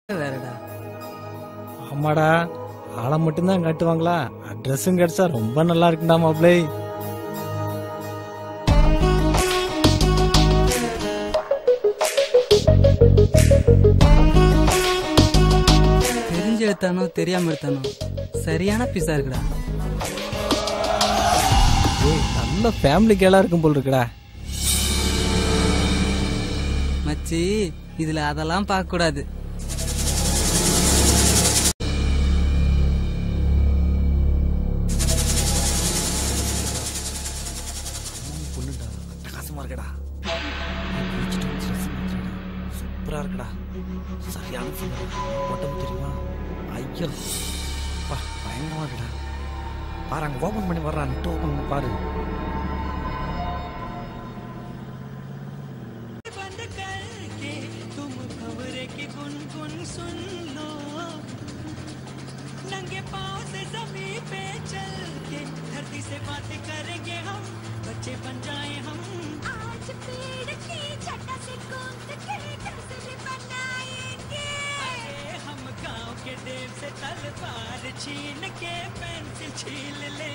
வேறடா ஆமாடா ஆளை மட்டும்தான் காட்டுவாங்களா அட்ரஸும் கிடைச்சா ரொம்ப நல்லா இருக்குடா மாப்பிளை தெரிஞ்சு எடுத்தானோ தெரியாம எடுத்தானோ சரியான பீஸா இருக்குடா ஏய் நல்ல ஃபேமிலி கேளா இருக்கும் போல் இருக்குடா மச்சி இதுல அதெல்லாம் பார்க்க கூடாது பொண்ணுடா அட்டகாசமா இருக்கடா சூப்பரா இருக்குடா சரியான உடம்பு தெரியுமா ஐயோ பா பயங்கரமா இருக்குடா பாரு அங்க ஓபன் பண்ணி வர்றான் ஓபன் பண்ணி பாரு बंद करके तुम खबरें की गुनगुन सुन लो नंगे पाँव से जमीन पे चल के धरती से बातें करेंगे हम बच्चे बन जाए हम आज पेड़ की छटा से कूद के घसर बनाएंगे अरे हम गांव के देव से तलवार छीन के पेंसिल छील ले